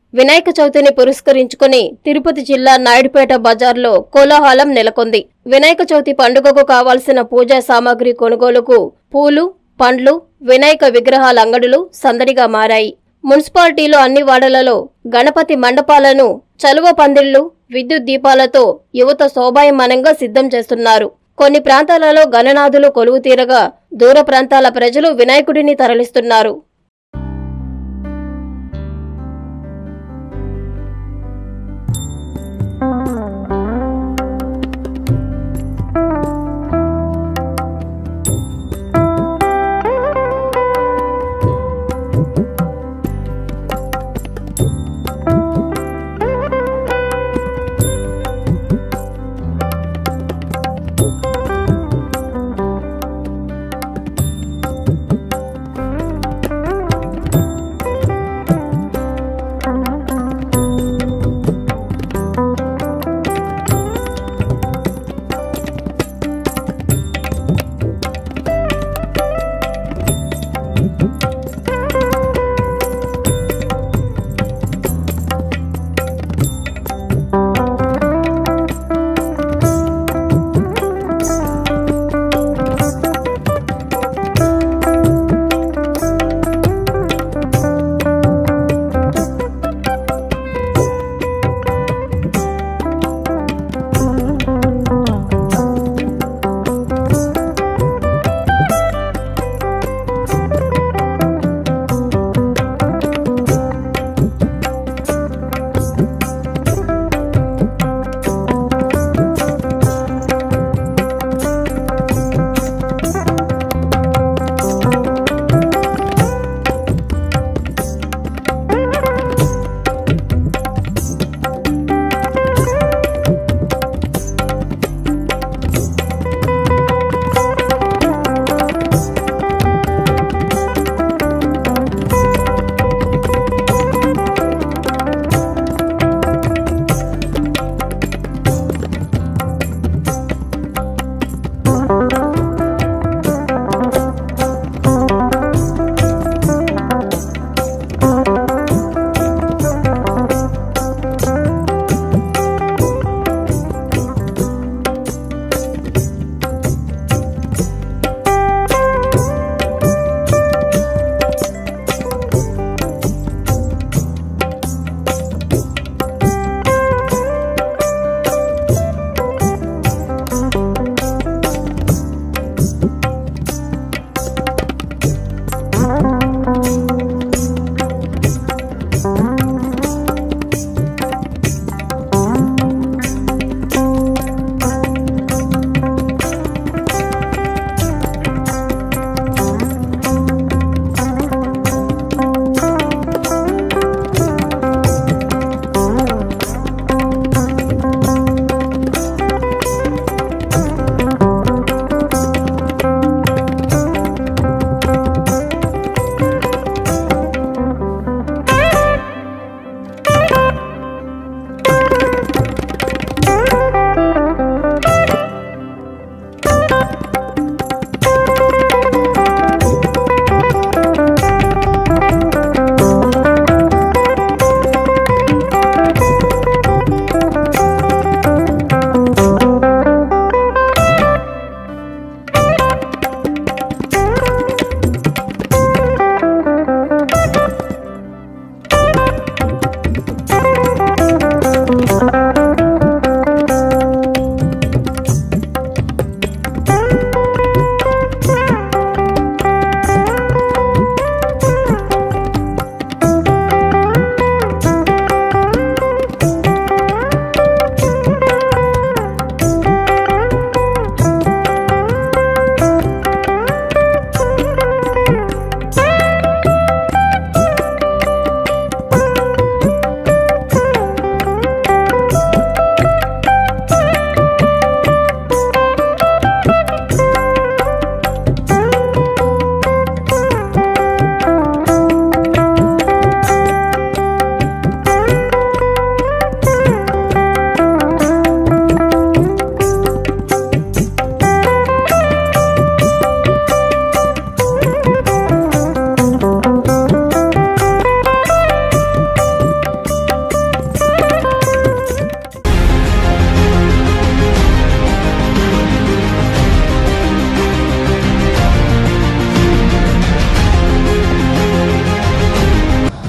వినాయక చవితిని పురస్కరించుకుని తిరుపతి జిల్లా నాయుడుపేట బజార్లో కోలాహలం నెలకొంది వినాయక చవితి పండుగకు కావాల్సిన పూజా సామాగ్రి కొనుగోలుకు పూలు పండ్లు వినాయక విగ్రహాల అంగడులు సందడిగా మారాయి మున్సిపాలిటీలో అన్ని వాడలలో గణపతి మండపాలను చలువ పందిళ్లు విద్యుత్ దీపాలతో యువత శోభాయమానంగా సిద్ధం చేస్తున్నారు కొన్ని ప్రాంతాలలో గణనాథులు కొలువు తీరగా దూర ప్రాంతాల ప్రజలు వినాయకుడిని తరలిస్తున్నారు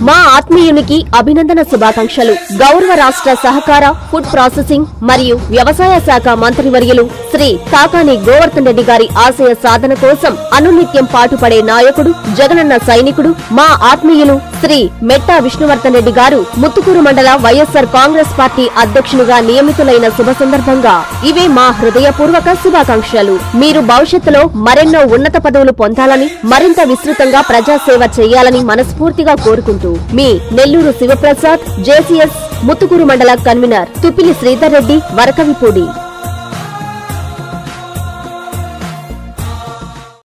మా ఆత్మీయునికి అభినందన శుభాకాంక్షలు గౌరవ రాష్ట్ర సహకార ఫుడ్ ప్రాసెసింగ్ మరియు వ్యవసాయ శాఖ మంత్రివర్యులు శ్రీ కాకాని గోవర్ధన్ రెడ్డి గారి ఆశయ సాధన కోసం అనునిత్యం పాటుపడే నాయకుడు జగనన్న సైనికుడు మా ఆత్మీయులు శ్రీ మెట్టా విష్ణువర్ధన్ రెడ్డి గారు ముత్తుకూరు మండల వైఎస్సార్ కాంగ్రెస్ పార్టీ అధ్యక్షునిగా నియమితులైన శుభ సందర్భంగా ఇవే మా హృదయపూర్వక శుభాకాంక్షలు మీరు భవిష్యత్తులో మరెన్నో ఉన్నత పదవులు పొందాలని మరింత విస్తృతంగా ప్రజాసేవ చేయాలని మనస్ఫూర్తిగా కోరుకుంటూ మీ నెల్లూరు శివప్రసాద్ జేసీఎస్ ముత్తుకూరు మండల కన్వీనర్ తుపిలి శ్రీధర్ రెడ్డి వరకవిపూడి